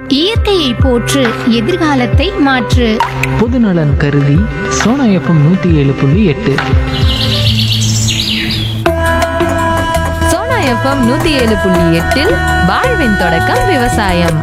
இயற்கையை போற்று எதிர்காலத்தை மாற்று பொதுநலன் கருதி சோனா எஃப்எம் நூற்றி ஏழு புள்ளி எட்டு சோனா எஃப்எம் நூத்தி ஏழு புள்ளி எட்டில் வாழ்வின் தொடக்கம் விவசாயம்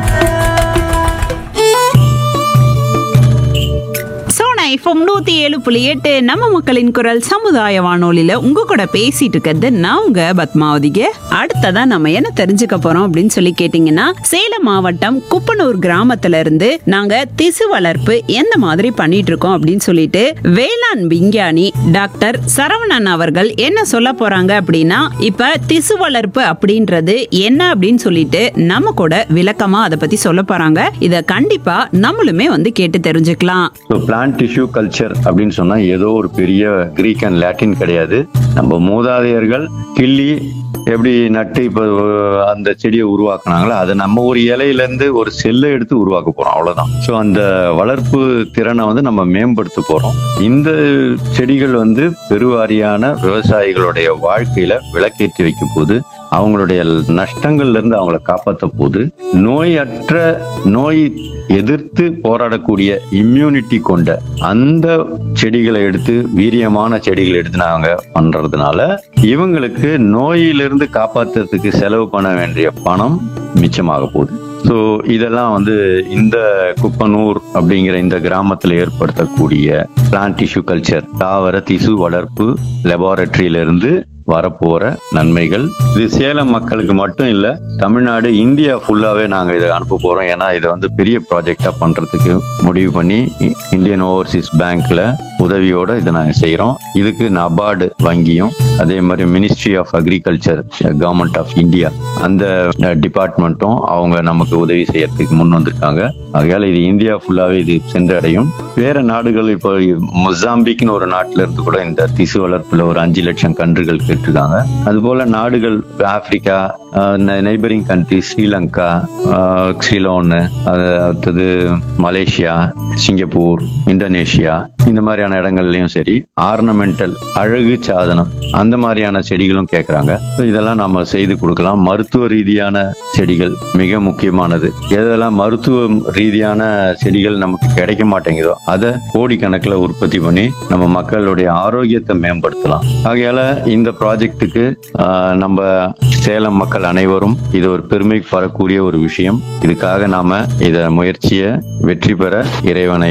சோனா எஃப்எம் நூத்தி ஏழு புள்ளி எட்டு நம்ம மக்களின் குரல் சமுதாய வானொலியில உங்க கூட பேசிட்டு இருக்கிறது நான் உங்க பத்மாவதிக அடுத்ததா நம்ம என்ன தெரிஞ்சுக்க போறோம் அப்படின்னு சொல்லி கேட்டீங்கன்னா சேலம் மாவட்டம் குப்பனூர் கிராமத்துல இருந்து நாங்க திசு வளர்ப்பு எந்த மாதிரி பண்ணிட்டு இருக்கோம் அப்படின்னு சொல்லிட்டு வேளாண் விஞ்ஞானி டாக்டர் சரவணன் அவர்கள் என்ன சொல்ல போறாங்க அப்படின்னா இப்ப திசு வளர்ப்பு அப்படின்றது என்ன அப்படின்னு சொல்லிட்டு நம்ம கூட விளக்கமா அதை பத்தி சொல்ல போறாங்க இத கண்டிப்பா நம்மளுமே வந்து கேட்டு தெரிஞ்சுக்கலாம் ஸோ பிளான்ட் டிஷ்யூ கல்ச்சர் அப்படின்னு சொன்னா ஏதோ ஒரு பெரிய கிரீக் அண்ட் லாட்டின் கிடையாது நம்ம மூதாதையர்கள் கிள்ளி எப்படி நட்டு இப்போ அந்த செடியை உருவாக்குனாங்களோ அதை நம்ம ஒரு இலையில இருந்து ஒரு செல்லை எடுத்து உருவாக்க போறோம் அவ்வளவுதான் ஸோ அந்த வளர்ப்பு திறனை வந்து நம்ம மேம்படுத்த போறோம் இந்த செடிகள் வந்து பெருவாரியான விவசாயிகளுடைய வாழ்க்கையில விளக்கேற்றி வைக்கும் போது அவங்களுடைய நஷ்டங்கள்ல இருந்து அவங்கள காப்பாற்ற போது நோயற்ற நோய் எதிர்த்து போராடக்கூடிய இம்யூனிட்டி கொண்ட அந்த செடிகளை எடுத்து வீரியமான செடிகளை எடுத்து நாங்க பண்றதுனால இவங்களுக்கு நோயிலிருந்து காப்பாத்துறதுக்கு செலவு பண்ண வேண்டிய பணம் மிச்சமாக போகுது ஸோ இதெல்லாம் வந்து இந்த குப்பனூர் அப்படிங்கிற இந்த கிராமத்தில் ஏற்படுத்தக்கூடிய பிளான்ட் டிஷ்யூ கல்ச்சர் தாவர திசு வளர்ப்பு லெபார்டரியில இருந்து வரப்போற நன்மைகள் இது சேலம் மக்களுக்கு மட்டும் இல்ல தமிழ்நாடு இந்தியா ஃபுல்லாவே நாங்க இதை அனுப்ப போறோம் ஏன்னா இதை வந்து பெரிய ப்ராஜெக்டா பண்றதுக்கு முடிவு பண்ணி இ- இந்தியன் ஓவர்சீஸ் பேங்க்ல உதவியோட இதை நாங்க செய்றோம் இதுக்கு நபார்டு வங்கியும் அதே மாதிரி ministry of agriculture government of India அந்த டிபார்ட்மெண்ட்டும் அவங்க நமக்கு உதவி செய்யறதுக்கு முன் வந்திருக்காங்க ஆகையால இது இந்தியா ஃபுல்லாவே இது சென்றடையும் வேற நாடுகள் இப்போ மொசாம்பிக்னு ஒரு நாட்டில இருந்து கூட இந்த திசு வளர்ப்புல ஒரு அஞ்சு லட்சம் கன்றுகள் கேட்டிருக்காங்க அதுபோல நாடுகள் ஆப்பிரிக்கா நெய்பரிங் கண்ட்ரி ஸ்ரீலங்கா ஆஹ், சிலோன் அது அடுத்தது மலேசியா சிங்கப்பூர் இந்தோனேஷியா இந்த மாதிரியான இடங்கள்லயும் சரி ஆர்னமெண்டல் அழகு சாதனம் அந்த மாதிரியான செடிகளும் கேட்கறாங்க So இதெல்லாம் நம்ம செய்து கொடுக்கலாம் மருத்துவ ரீதியான செடிகள் மிக முக்கியமானது எதெல்லாம் மருத்துவ ரீதியான செடிகள் நமக்கு கிடைக்க மாட்டேங்குதோ அதை கோடிக்கணக்கில் உற்பத்தி பண்ணி நம்ம மக்களுடைய ஆரோக்கியத்தை மேம்படுத்தலாம் ஆகையால இந்த ப்ராஜெக்ட்டுக்கு நம்ம சேலம் மக்கள் அனைவரும் இது ஒரு பெருமை பரக்கூடிய ஒரு விஷயம் இதுக்காக நாம இத முயற்சியை வெற்றி பெற இறைவனை